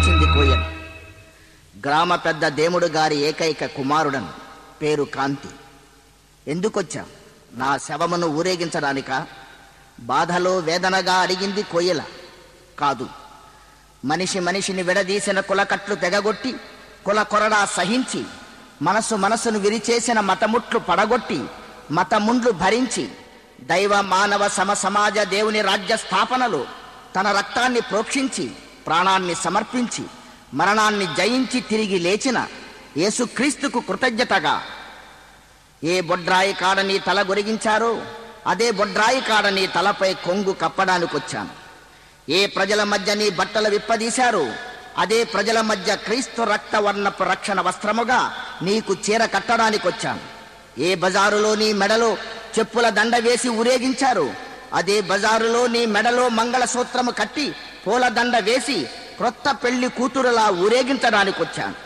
వచ్చింది కోయన గ్రామ పెద్ద దేముడు గారి ఏకైక కుమారుడను పేరు కాంతి ఎందుకొచ్చా నా శవమును ఊరేగించడానికా బాధలో వేదనగా అడిగింది కోయిల కాదు మనిషి మనిషిని విడదీసిన కులకట్లు తెగగొట్టి కుల కొరడా సహించి మనసు మనసును విరిచేసిన మతముట్లు పడగొట్టి మతముండ్లు భరించి దైవ మానవ సమ సమాజ దేవుని రాజ్య స్థాపనలో తన రక్తాన్ని ప్రోక్షించి ప్రాణాన్ని సమర్పించి మరణాన్ని జయించి తిరిగి లేచిన యేసుక్రీస్తుకు కృతజ్ఞతగా ఏ బొడ్రాయి కాడ నీ తల గొరిగించారో అదే బొడ్రాయి కాడ నీ తలపై కొంగు కప్పడానికొచ్చాను ఏ ప్రజల మధ్య నీ బట్టలు విప్పదీశారో అదే ప్రజల మధ్య క్రీస్తు రక్త వర్ణపు రక్షణ వస్త్రముగా నీకు చీర కట్టడానికొచ్చాను ఏ బజారులో నీ మెడలో చెప్పుల దండ వేసి ఊరేగించారు అదే బజారులో నీ మెడలో మంగళసూత్రము కట్టి పూల దండ వేసి క్రొత్త పెళ్లి కూతురులా ఊరేగించడానికొచ్చాను